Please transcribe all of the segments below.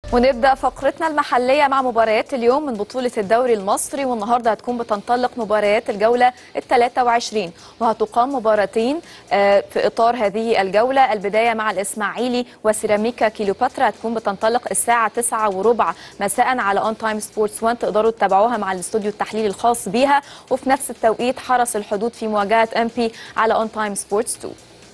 ونبدا فقرتنا المحليه مع مباريات اليوم من بطوله الدوري المصري والنهارده هتكون بتنطلق مباريات الجوله ال 23 وهتقام مباراتين آه، في اطار هذه الجوله البدايه مع الاسماعيلي وسيراميكا كيلوباترا هتكون بتنطلق الساعه 9 وربع مساء على اون تايم سبورتس 1 تقدروا تتابعوها مع الاستوديو التحليلي الخاص بيها وفي نفس التوقيت حرس الحدود في مواجهه ام بي على اون تايم سبورتس 2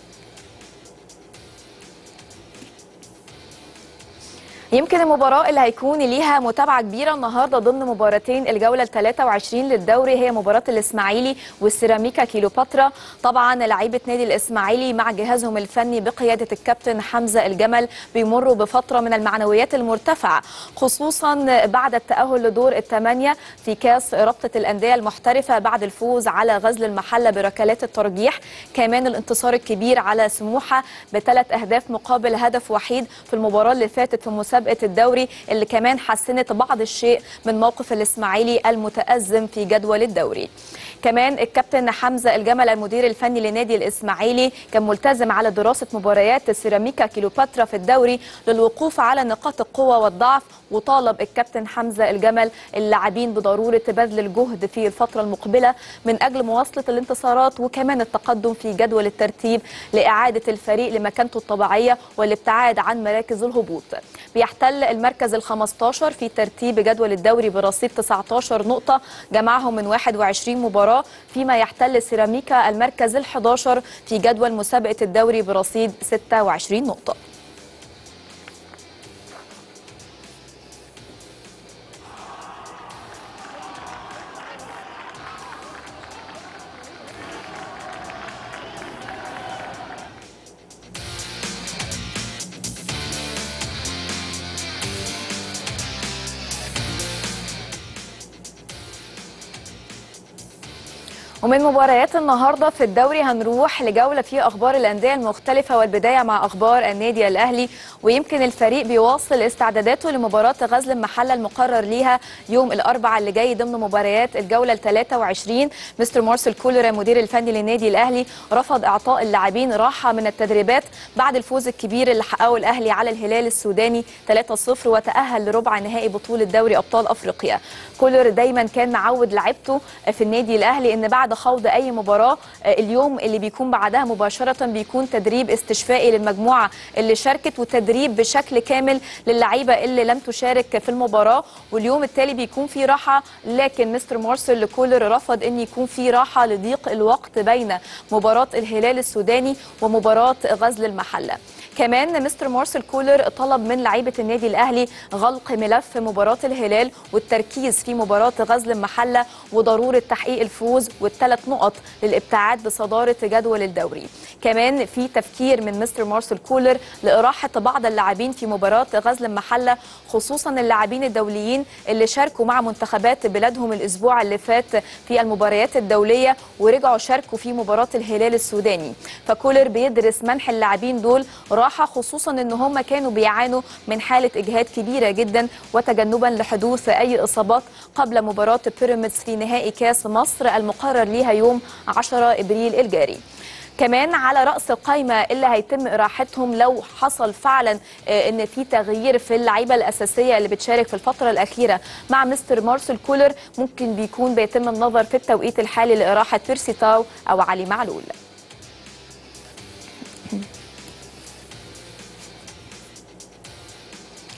يمكن المباراة اللي هيكون ليها متابعة كبيرة النهاردة ضمن مباراتين الجولة ال 23 للدوري هي مباراة الإسماعيلي والسيراميكا كيلوباترا طبعا لعيبة نادي الإسماعيلي مع جهازهم الفني بقيادة الكابتن حمزة الجمل بيمروا بفترة من المعنويات المرتفعة خصوصا بعد التأهل لدور الثمانية في كاس رابطة الأندية المحترفة بعد الفوز على غزل المحلة بركلات الترجيح كمان الانتصار الكبير على سموحة بثلاث أهداف مقابل هدف وحيد في المباراة اللي فاتت في مسابقة الدوري اللي كمان حسنت بعض الشيء من موقف الإسماعيلي المتأزم في جدول الدوري كمان الكابتن حمزة الجمل المدير الفني لنادي الإسماعيلي كان ملتزم على دراسة مباريات سيراميكا كيلوباترا في الدوري للوقوف على نقاط القوة والضعف وطالب الكابتن حمزة الجمل اللاعبين بضرورة بذل الجهد في الفترة المقبلة من أجل مواصلة الانتصارات وكمان التقدم في جدول الترتيب لإعادة الفريق لمكانته الطبيعية والابتعاد عن مراكز الهبوط بيحتل المركز ال 15 في ترتيب جدول الدوري برصيد 19 نقطة جمعهم من 21 مباراة فيما يحتل سيراميكا المركز ال 11 في جدول مسابقة الدوري برصيد 26 نقطة ومن مباريات النهارده في الدوري هنروح لجوله في اخبار الانديه المختلفه والبدايه مع اخبار النادي الاهلي ويمكن الفريق بيواصل استعداداته لمباراه غزل المحله المقرر ليها يوم الاربعاء اللي جاي ضمن مباريات الجوله ال 23 مستر مارسيل كولر المدير الفني للنادي الاهلي رفض اعطاء اللاعبين راحه من التدريبات بعد الفوز الكبير اللي حققه الاهلي على الهلال السوداني 3-0 وتاهل لربع نهائي بطوله دوري ابطال افريقيا كولر دايما كان معود لعيبته في النادي الاهلي ان بعد خوض اي مباراه اليوم اللي بيكون بعدها مباشره بيكون تدريب استشفائي للمجموعه اللي شاركت وتدريب بشكل كامل للعيبه اللي لم تشارك في المباراه واليوم التالي بيكون في راحه لكن مستر مارسيل كولر رفض ان يكون في راحه لضيق الوقت بين مباراه الهلال السوداني ومباراه غزل المحله كمان مستر مارسيل كولر طلب من لعيبه النادي الاهلي غلق ملف مباراه الهلال والتركيز في مباراه غزل المحله وضروره تحقيق الفوز والثلاث نقط للابتعاد بصداره جدول الدوري كمان في تفكير من مستر مارسيل كولر لاراحه بعض اللاعبين في مباراه غزل المحله خصوصا اللاعبين الدوليين اللي شاركوا مع منتخبات بلادهم الاسبوع اللي فات في المباريات الدوليه ورجعوا شاركوا في مباراه الهلال السوداني فكولر بيدرس منح اللاعبين دول راحه خصوصا ان هم كانوا بيعانوا من حاله اجهاد كبيره جدا وتجنبا لحدوث اي اصابات قبل مباراه بيراميدز في نهائي كاس مصر المقرر ليها يوم 10 ابريل الجاري كمان على راس القائمه اللي هيتم اراحتهم لو حصل فعلا ان في تغيير في اللعيبه الاساسيه اللي بتشارك في الفتره الاخيره مع مستر مارسيل كولر ممكن بيكون بيتم النظر في التوقيت الحالي لاراحه بيرسي تاو او علي معلول